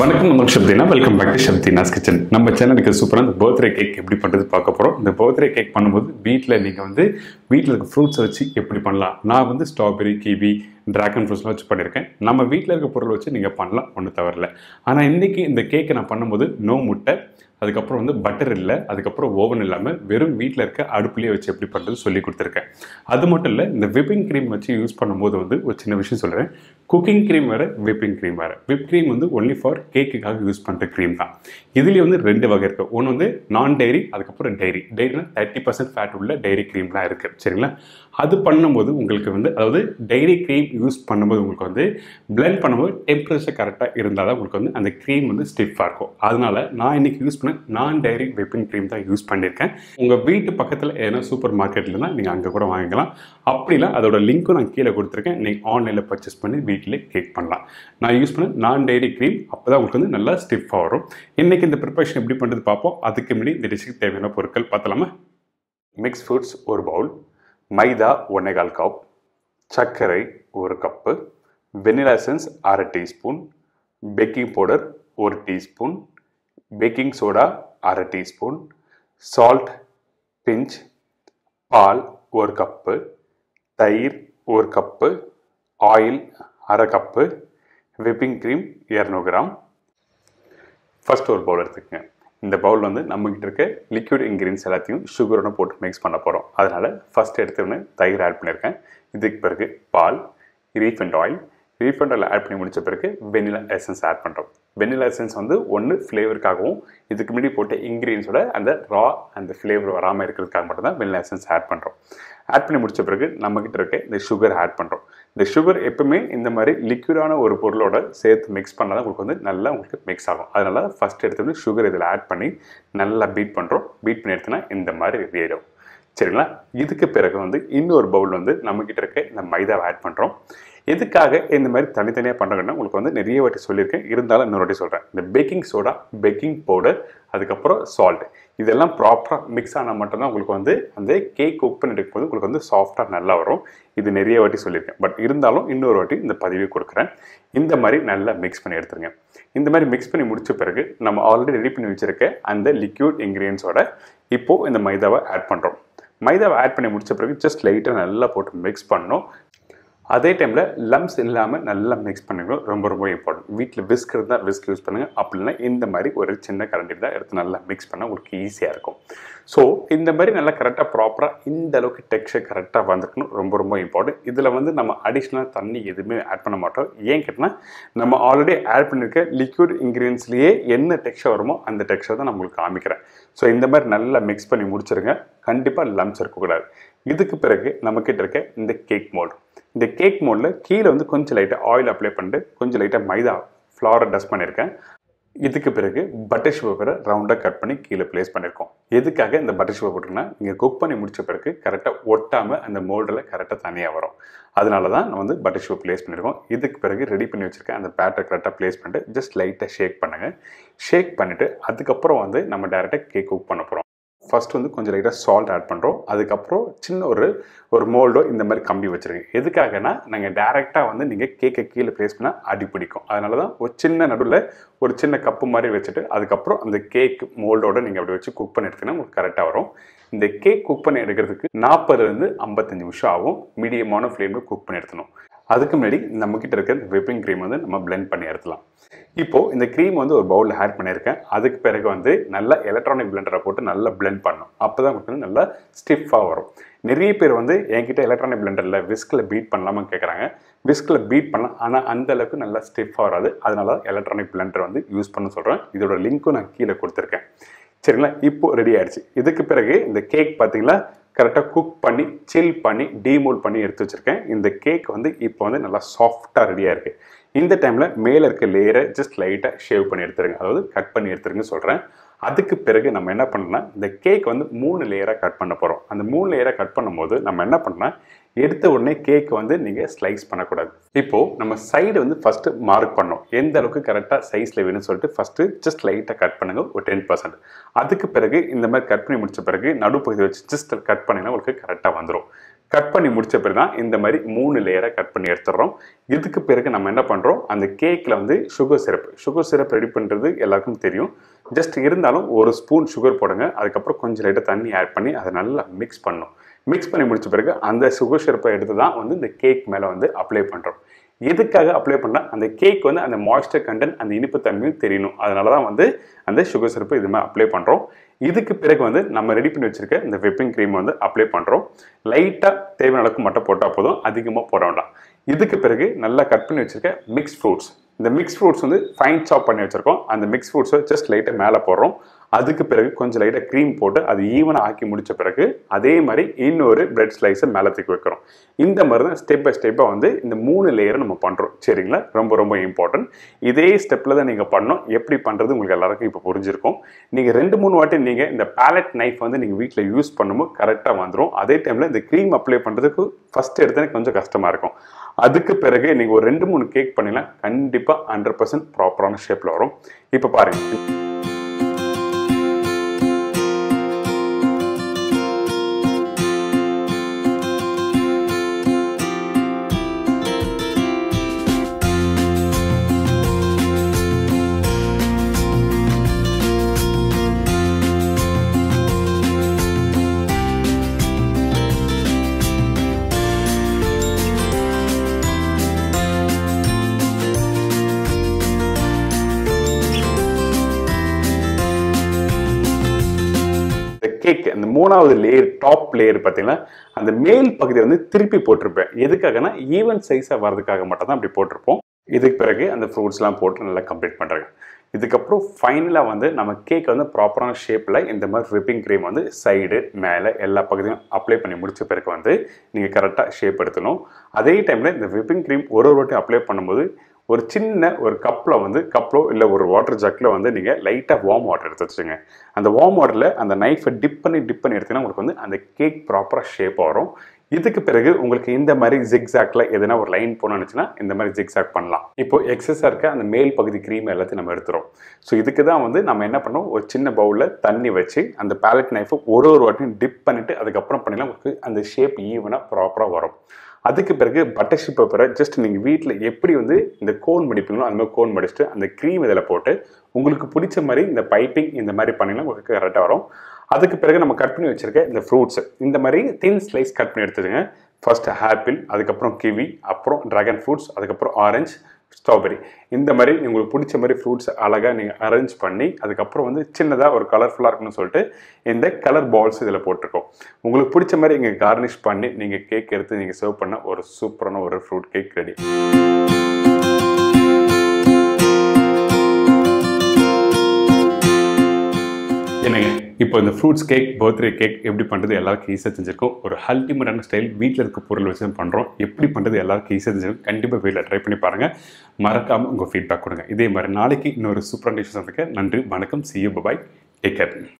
வணக்கம் உங்களுக்கு Sapthina welcome back to Sapthina's kitchen நம்ம சேனலுக்கு சூப்பராக இந்த பர்த்டே கேக் எப்படி பண்ணுறது பார்க்க போகிறோம் இந்த பர்த்டே கேக் பண்ணும்போது வீட்டில் நீங்கள் வந்து வீட்டில் இருக்க ஃப்ரூட்ஸை வச்சு எப்படி பண்ணலாம் நான் வந்து ஸ்ட்ராபெரி கிவி ட்ராகன் ஃப்ரூட்ஸ்லாம் வச்சு பண்ணியிருக்கேன் நம்ம வீட்டில் இருக்க பொருள் வச்சு நீங்கள் பண்ணலாம் ஒன்றும் தவறல ஆனால் இன்றைக்கி இந்த கேக்கை நான் பண்ணும்போது நோ முட்டை அதுக்கப்புறம் வந்து பட்டர் இல்லை அதுக்கப்புறம் ஓவன் இல்லாமல் வெறும் வீட்டில் இருக்க அடுப்புலேயே வச்சு எப்படி பண்ணுறது சொல்லி கொடுத்துருக்கேன் அது மட்டும் இல்லை இந்த விப்பிங் க்ரீம் வச்சு யூஸ் பண்ணும்போது வந்து ஒரு சின்ன விஷயம் சொல்கிறேன் குக்கிங் க்ரீம் வேறு விப்பிங் க்ரீம் வேறு விப் க்ரீம் வந்து ஒன்லி ஃபார் கேக்குக்காக யூஸ் பண்ணுற க்ரீம் தான் இதுலேயே வந்து ரெண்டு வகை இருக்குது ஒன்று வந்து நான் டைரி அதுக்கப்புறம் டைரி டைரினா தேர்ட்டி பர்சன்ட் ஃபேட் உள்ள டைரி க்ரீம்லாம் இருக்குது சரிங்களா அது பண்ணும்போது உங்களுக்கு வந்து அதாவது டைரி க்ரீம் யூஸ் பண்ணும்போது உங்களுக்கு வந்து பிளெண்ட் பண்ணும்போது டெம்பரேச்சர் கரெக்டாக இருந்தால் தான் உங்களுக்கு வந்து அந்த க்ரீம் வந்து ஸ்டிஃபாக இருக்கும் அதனால நான் இன்னைக்கு யூஸ் பண்ண நான் டைரி விப்பிங் க்ரீம் தான் யூஸ் பண்ணியிருக்கேன் உங்கள் வீட்டு பக்கத்தில் ஏன்னா சூப்பர் மார்க்கெட்டில் தான் நீங்கள் அங்கே கூட வாங்கிக்கலாம் அப்படிலாம் அதோட லிங்க்கும் நான் கீழே கொடுத்துருக்கேன் நீங்கள் ஆன்லைனில் பர்ச்சேஸ் பண்ணி வீட்டிலே கேக் பண்ணலாம் நான் யூஸ் பண்ண நான் டைரி க்ரீம் அப்போ தான் உங்களுக்கு வந்து நல்லா ஸ்டிஃபாக வரும் இன்றைக்கி இந்த ப்ரிப்பரேஷன் எப்படி பண்ணுறது பார்ப்போம் அதுக்கு முன்னாடி இந்த டிஷ்ஷுக்கு தேவையான பொருட்கள் பார்த்தலாமா மிக்ஸ் ஃப்ரூட்ஸ் ஒரு பவுல் மைதா ஒன்னேகால் கப் சர்க்கரை ஒரு கப்பு வெனிலா எசன்ஸ் அரை டீஸ்பூன் பேக்கிங் பவுடர் ஒரு டீஸ்பூன் பேக்கிங் சோடா அரை டீஸ்பூன் சால்ட் பிஞ்ச் பால் ஒரு கப்பு தயிர் ஒரு கப்பு ஆயில் அரை கப்பு விப்பிங் க்ரீம் இரநூறு கிராம் ஃபர்ஸ்ட் ஒரு பவுல் எடுத்துக்கங்க இந்த பவுல் வந்து நம்மகிட்ட இருக்க லிக்விட் இன்க்ரீடியன்ஸ் எல்லாத்தையும் சுகரோட போட்டு மிக்ஸ் பண்ண போகிறோம் அதனால் ஃபஸ்ட் எடுத்தோடனே தயிர் ஆட் பண்ணியிருக்கேன் இதுக்கு பிறகு பால் refined oil refined oil add பண்ணி முடிச்ச பிறகு வெனிலா எசன்ஸ் ஆட் பண்ணுறோம் வெனிலா எசன்ஸ் வந்து ஒன்று ஃப்ளேவருக்காகவும் இதுக்கு முன்னாடி போட்ட இன்க்ரீடியன்ஸோட அந்த ரா அந்த ஃப்ளேவர் வராமல் இருக்கிறதுக்காக மட்டும் தான் வெனிலா எசன்ஸ் ஆட் பண்ணுறோம் ஆட் பண்ணி முடிச்ச பிறகு நம்மக்கிட்ட இருக்க இந்த சுகர் ஆட் பண்ணுறோம் இந்த சுகர் எப்பவுமே இந்த மாதிரி லிக்விடான ஒரு பொருளோட சேர்த்து மிக்ஸ் பண்ணால் தான் உங்களுக்கு வந்து நல்லா உங்களுக்கு மிக்ஸ் ஆகும் அதனால ஃபஸ்ட் எடுத்து சுகர் இதில் ஆட் பண்ணி நல்லா பீட் பண்ணுறோம் பீட் பண்ணி எடுத்தோன்னா இந்த மாதிரி ரெடி ஆகிடும் சரிங்களா இதுக்கு பிறகு வந்து இன்னொரு பவுல் வந்து நம்மக்கிட்ட இருக்க இந்த மைதாவை ஆட் பண்ணுறோம் எதுக்காக இந்த மாதிரி தனித்தனியாக பண்ணுறோன்னா உங்களுக்கு வந்து நிறைய வாட்டி சொல்லியிருக்கேன் இருந்தாலும் இன்னொரு வாட்டி சொல்கிறேன் இந்த பேக்கிங் சோடா பேக்கிங் பவுடர் அதுக்கப்புறம் சால்ட் இதெல்லாம் ப்ராப்பராக மிக்ஸ் ஆனால் மட்டும்தான் உங்களுக்கு வந்து அந்த கேக் குக் பண்ணி எடுக்கும்போது உங்களுக்கு வந்து சாஃப்டாக நல்லா வரும் இது நிறைய வாட்டி சொல்லியிருக்கேன் பட் இருந்தாலும் இன்னொரு வாட்டி இந்த பதிவே கொடுக்குறேன் இந்த மாதிரி நல்லா மிக்ஸ் பண்ணி எடுத்துருங்க இந்த மாதிரி மிக்ஸ் பண்ணி முடிச்ச பிறகு நம்ம ஆல்ரெடி ரெடி பண்ணி வச்சுருக்க அந்த லிக்யூட் இன்க்ரீடியன்ஸோட இப்போது இந்த மைதாவை ஆட் பண்ணுறோம் மைதாவை ஆட் பண்ணி முடிச்ச பிறகு ஜஸ்ட் லைட்டாக நல்லா போட்டு மிக்ஸ் பண்ணணும் அதே டைமில் லம்ஸ் இல்லாமல் நல்லா மிக்ஸ் பண்ணிக்கணும் ரொம்ப ரொம்ப இம்பார்ட்டன்ட் வீட்டில் விஸ்க் இருந்தால் விஸ்க் யூஸ் பண்ணுங்கள் அப்படின்னா இந்த மாதிரி ஒரு சின்ன கரண்டி தான் எடுத்து நல்லா மிக்ஸ் பண்ணால் உங்களுக்கு ஈஸியாக இருக்கும் ஸோ இந்த மாதிரி நல்லா கரெக்டாக ப்ராப்பராக இந்த அளவுக்கு டெக்ஸ்டர் கரெக்டாக வந்துருக்கணும் ரொம்ப ரொம்ப இம்பார்ட்டன்ட் இதில் வந்து நம்ம அடிஷ்னலாக தண்ணி எதுவுமே ஆட் பண்ண மாட்டோம் ஏன் கேட்டால் நம்ம ஆல்ரெடி ஆட் பண்ணியிருக்க லிக்விட் இன்க்ரீடியன்ஸ்லேயே என்ன டெக்ஸ்டர் வருமோ அந்த டெக்ஸ்டர் தான் நான் உங்களுக்கு காமிக்கிறேன் ஸோ இந்த மாதிரி நல்லா மிக்ஸ் பண்ணி முடிச்சிருங்க கண்டிப்பாக லம்ஸ் இருக்கக்கூடாது இதுக்கு பிறகு நம்மக்கிட்ட இருக்க இந்த கேக் மோல்டு இந்த கேக் மோடில் கீழே வந்து கொஞ்சம் லைட்டாக ஆயில் அப்ளை பண்ணிட்டு கொஞ்சம் லைட்டாக மைதா ஃப்ளாரை டஸ்ட் பண்ணியிருக்கேன் இதுக்கு பிறகு பட்டர் ஷுகரை ரவுண்டாக கட் பண்ணி கீழே ப்ளேஸ் பண்ணியிருக்கோம் எதுக்காக இந்த பட்டர் ஷுகர் போட்டிங்கன்னா நீங்கள் குக் பண்ணி முடிச்ச பிறகு கரெக்டாக ஒட்டாமல் அந்த மோல்டில் கரெக்டாக தனியாக வரும் அதனால தான் நான் வந்து பட்டர் ஷுகர் ப்ளேஸ் பண்ணியிருக்கோம் இதுக்கு பிறகு ரெடி பண்ணி வச்சுருக்கேன் அந்த பேட்டர் கரெக்டாக ப்ளேஸ் பண்ணிட்டு ஜஸ்ட் லைட்டாக ஷேக் பண்ணுங்கள் ஷேக் பண்ணிவிட்டு அதுக்கப்புறம் வந்து நம்ம டேரெக்டாக கேக் குக் பண்ண போகிறோம் ஃபர்ஸ்ட் வந்து கொஞ்சம் லைட்டாக சால்ட் ஆட் பண்ணுறோம் அதுக்கப்புறம் சின்ன ஒரு ஒரு மோல்டோ இந்த மாதிரி கம்பி வச்சுருங்க எதுக்காகனா நாங்கள் டேரெக்டாக வந்து நீங்கள் கேக்கை கீழே ப்ளேஸ் பண்ணால் அடி பிடிக்கும் அதனால தான் ஒரு சின்ன நடுவில் ஒரு சின்ன கப்பு மாதிரி வச்சுட்டு அதுக்கப்புறம் அந்த கேக் மோல்டோட நீங்கள் அப்படி வச்சு குக் பண்ணி எடுத்தீங்கன்னா உங்களுக்கு கரெக்டாக வரும் இந்த கேக் குக் பண்ணி எடுக்கிறதுக்கு நாற்பதுலேருந்து ஐம்பத்தஞ்சு நிமிஷம் ஆகும் மீடியமான ஃப்ளேமில் குக் பண்ணி எடுத்தணும் அதுக்கு முன்னாடி நம்மக்கிட்ட இருக்க இந்த விப்பிங் க்ரீம் வந்து நம்ம பிளெண்ட் பண்ணி எடுத்துலாம் இப்போது இந்த க்ரீம் வந்து ஒரு பவுலில் ஆட் பண்ணியிருக்கேன் அதுக்கு பிறகு வந்து நல்லா எலக்ட்ரானிக் பிளெண்டரை போட்டு நல்லா பிளெண்ட் பண்ணணும் அப்போ தான் உங்களுக்கு நல்லா ஸ்டிஃபாக வரும் நிறைய பேர் வந்து என்கிட்ட எலக்ட்ரானிக் பிளெண்டரில் விஸ்கில் பீட் பண்ணலாமான்னு கேட்குறாங்க விஸ்கில் பீட் பண்ணலாம் ஆனால் அந்த அளவுக்கு நல்லா ஸ்டிஃபாக வராது அதனால தான் எலக்ட்ரானிக் பிளெண்டர் வந்து யூஸ் பண்ண சொல்கிறேன் இதோட லிங்க்கும் நான் கீழே கொடுத்துருக்கேன் சரிங்களா இப்போ ரெடி ஆயிடுச்சு இதுக்கு பிறகு இந்த கேக் பார்த்தீங்களா கரெக்டாக குக் பண்ணி சில் பண்ணி டீமோல் பண்ணி எடுத்து வச்சுருக்கேன் இந்த கேக் வந்து இப்போ வந்து நல்லா சாஃப்டாக ரெடியாக இருக்குது இந்த டைமில் மேலே இருக்க லேயரை ஜஸ்ட் லைட்டாக ஷேவ் பண்ணி எடுத்துருங்க அதாவது கட் பண்ணி எடுத்துருங்க சொல்கிறேன் அதுக்கு பிறகு நம்ம என்ன பண்ணோம்னா இந்த கேக் வந்து மூணு லேயராக கட் பண்ண போகிறோம் அந்த மூணு லேயராக கட் பண்ணும்போது நம்ம என்ன பண்ணோம்னா எடுத்த உடனே கேக் வந்து நீங்கள் ஸ்லைஸ் பண்ணக்கூடாது இப்போது நம்ம சைடு வந்து ஃபஸ்ட்டு மார்க் பண்ணோம் எந்த அளவுக்கு கரெக்டாக சைஸில் வேணும்னு சொல்லிட்டு ஃபஸ்ட்டு ஜஸ்ட் லைட்டாக கட் பண்ணுங்க ஒரு டென் பர்சன்ட் அதுக்கு பிறகு இந்த மாதிரி கட் பண்ணி முடிச்ச பிறகு நடுப்பகுதி வச்சு ஜஸ்ட் கட் பண்ணிங்கன்னா உங்களுக்கு கரெக்டாக வந்துடும் கட் பண்ணி முடிச்ச பிறகு தான் இந்த மாதிரி மூணு லேயரை கட் பண்ணி எடுத்துடுறோம் இதுக்கு பிறகு நம்ம என்ன பண்ணுறோம் அந்த கேக்கில் வந்து sugar syrup sugar syrup ready பண்ணுறது எல்லாருக்கும் தெரியும் ஜஸ்ட் இருந்தாலும் ஒரு ஸ்பூன் சுகர் போடுங்க அதுக்கப்புறம் கொஞ்சம் லைட்டாக தண்ணி ஆட் பண்ணி அதை நல்லா மிக்ஸ் பண்ணணும் மிக்ஸ் பண்ணி முடிச்ச பிறகு அந்த சுகர் சிரப்பை எடுத்து தான் வந்து இந்த கேக் மேலே வந்து அப்ளை பண்ணுறோம் எதுக்காக அப்ளை பண்ணால் அந்த கேக் வந்து அந்த மாய்ஸ்டர் கண்டென்ட் அந்த இனிப்பு தன்மையும் தெரியணும் அதனால தான் வந்து அந்த சுகர் சிரப்பு இது மாதிரி அப்ளை பண்ணுறோம் இதுக்கு பிறகு வந்து நம்ம ரெடி பண்ணி வச்சிருக்க இந்த விப்பிங் க்ரீம் வந்து அப்ளை பண்ணுறோம் லைட்டாக தேவையான அளவுக்கு மட்டும் போட்டால் போதும் அதிகமாக போட வேண்டாம் இதுக்கு பிறகு நல்லா கட் பண்ணி வச்சிருக்க மிக்ஸ் ஃப்ரூட்ஸ் இந்த மிக்ஸ் ஃப்ரூட்ஸ் வந்து ஃபைன் சாப் பண்ணி வச்சிருக்கோம் அந்த மிக்ஸ் ஃப்ரூட்ஸை ஜஸ்ட் லைட்டாக மேலே போடுறோம் அதுக்கு பிறகு கொஞ்சம் லைட்டாக க்ரீம் போட்டு அது ஈவனாக ஆக்கி முடிச்ச பிறகு அதே மாதிரி இன்னொரு பிரெட் ஸ்லைஸை மேலே தூக்கி வைக்கிறோம் இந்த மாதிரி தான் ஸ்டெப் பை ஸ்டெப்பாக வந்து இந்த மூணு லேயரை நம்ம பண்ணுறோம் சரிங்களா ரொம்ப ரொம்ப இம்பார்ட்டன்ட் இதே ஸ்டெப்பில் தான் நீங்கள் பண்ணணும் எப்படி பண்ணுறது உங்களுக்கு எல்லாருக்கும் இப்போ புரிஞ்சிருக்கும் நீங்கள் ரெண்டு மூணு வாட்டி நீங்கள் இந்த பேலட் நைஃப் வந்து நீங்கள் வீட்டில் யூஸ் பண்ணும்போது கரெக்டாக வந்துடும் அதே டைமில் இந்த க்ரீம் அப்ளை பண்ணுறதுக்கு ஃபஸ்ட் எடுத்தே கொஞ்சம் கஷ்டமாக இருக்கும் அதுக்கு பிறகு நீங்கள் ஒரு ரெண்டு மூணு கேக் பண்ணிங்கன்னா கண்டிப்பாக ஹண்ட்ரட் பர்சன்ட் ப்ராப்பரான ஷேப்பில் வரும் இப்போ பாருங்கள் இந்த கேக் அந்த மூணாவது லேயர் டாப் லேயர் பார்த்தீங்கன்னா அந்த மேல் பகுதியை வந்து திருப்பி போட்டிருப்பேன் எதுக்காகனா ஈவன் சைஸாக வர்றதுக்காக மட்டும் தான் அப்படி போட்டிருப்போம் இதுக்கு பிறகு அந்த ஃப்ரூட்ஸ்லாம் போட்டு நல்லா கம்ப்ளீட் பண்ணுறேன் இதுக்கப்புறம் ஃபைனலாக வந்து நம்ம கேக் வந்து ப்ராப்பரான ஷேப்பில் இந்த மாதிரி விப்பிங் க்ரீம் வந்து சைடு மேலே எல்லா பகுதியும் அப்ளை பண்ணி முடிச்ச பிறகு வந்து நீங்கள் கரெக்டாக ஷேப் எடுத்தணும் அதே டைமில் இந்த விப்பிங் க்ரீம் ஒரு ஒரு வாட்டி அப்ளை பண்ணும்போது ஒரு சின்ன ஒரு கப்பில் வந்து கப்பிலோ இல்லை ஒரு வாட்டர் ஜக்கில் வந்து நீங்கள் லைட்டாக வார்ம் வாட்டர் எடுத்து வச்சுங்க அந்த வார்ம் வாட்டரில் அந்த நைஃபை டிப் பண்ணி டிப் பண்ணி எடுத்தீங்கன்னா உங்களுக்கு வந்து அந்த கேக் ப்ராப்பராக ஷேப் வரும் இதுக்கு பிறகு உங்களுக்கு இந்த மாதிரி ஜிக்ஸாக்ல எதனா ஒரு லைன் போனோம்னுச்சுன்னா இந்த மாதிரி ஜிக்ஸாக் பண்ணலாம் இப்போ எக்ஸஸாக இருக்க அந்த மேல் பகுதி க்ரீம் எல்லாத்தையும் நம்ம எடுத்துரும் ஸோ இதுக்கு தான் வந்து நம்ம என்ன பண்ணோம் ஒரு சின்ன பவுலில் தண்ணி வச்சு அந்த பேலட் நைஃபை ஒரு ஒரு வாட்டியும் டிப் பண்ணிட்டு அதுக்கப்புறம் பண்ணினா உங்களுக்கு அந்த ஷேப் ஈவனாக ப்ராப்பராக வரும் அதுக்கு பிறகு பட்டர் ஷிப் பேப்பரை ஜஸ்ட் நீங்கள் வீட்டில் எப்படி வந்து இந்த கோன் மடிப்பீங்களோ அந்த மாதிரி கோன் மடிச்சுட்டு அந்த க்ரீம் இதில் போட்டு உங்களுக்கு பிடிச்ச மாதிரி இந்த பைப்பிங் இந்த மாதிரி பண்ணிங்கன்னா உங்களுக்கு கரெக்டாக வரும் அதுக்கு பிறகு நம்ம கட் பண்ணி வச்சிருக்க இந்த ஃப்ரூட்ஸ் இந்த மாதிரி தின் ஸ்லைஸ் கட் பண்ணி எடுத்துடுங்க ஃபர்ஸ்ட் ஆப்பிள் அதுக்கப்புறம் கிவி அப்புறம் ட்ராகன் ஃப்ரூட்ஸ் அதுக்கப்புறம் ஆரஞ்சு ஸ்ட்ராபெரி இந்த மாதிரி உங்களுக்கு பிடிச்ச மாதிரி ஃப்ரூட்ஸ் அழகாக நீங்கள் அரேஞ்ச் பண்ணி அதுக்கப்புறம் வந்து சின்னதாக ஒரு கலர்ஃபுல்லாக இருக்கணும்னு சொல்லிட்டு இந்த கலர் பால்ஸ் இதில் போட்டிருக்கோம் உங்களுக்கு பிடிச்ச மாதிரி இங்கே கார்னிஷ் பண்ணி நீங்கள் கேக் எடுத்து நீங்கள் சர்வ் பண்ண ஒரு சூப்பரான ஒரு ஃப்ரூட் கேக் ரெடி என்னங்க இப்போ இந்த ஃப்ரூட்ஸ் கேக் பர்த்டே கேக் எப்படி பண்ணுறது எல்லாருக்கும் ஈஸியாக தெரிஞ்சிருக்கும் ஒரு அல்டிமேட்டான ஸ்டைல் வீட்டில் இருக்க பொருள் வச்சு தான் பண்ணுறோம் எப்படி பண்ணுறது எல்லாருக்கும் ஈஸியாக தெரிஞ்சிருக்கும் கண்டிப்பாக வீட்டில் ட்ரை பண்ணி பாருங்கள் மறக்காமல் உங்கள் ஃபீட்பேக் கொடுங்க இதே மாதிரி நாளைக்கு இன்னொரு சூப்பரான டிஷ்ஷஸ் இருக்கு நன்றி வணக்கம் see you bye take care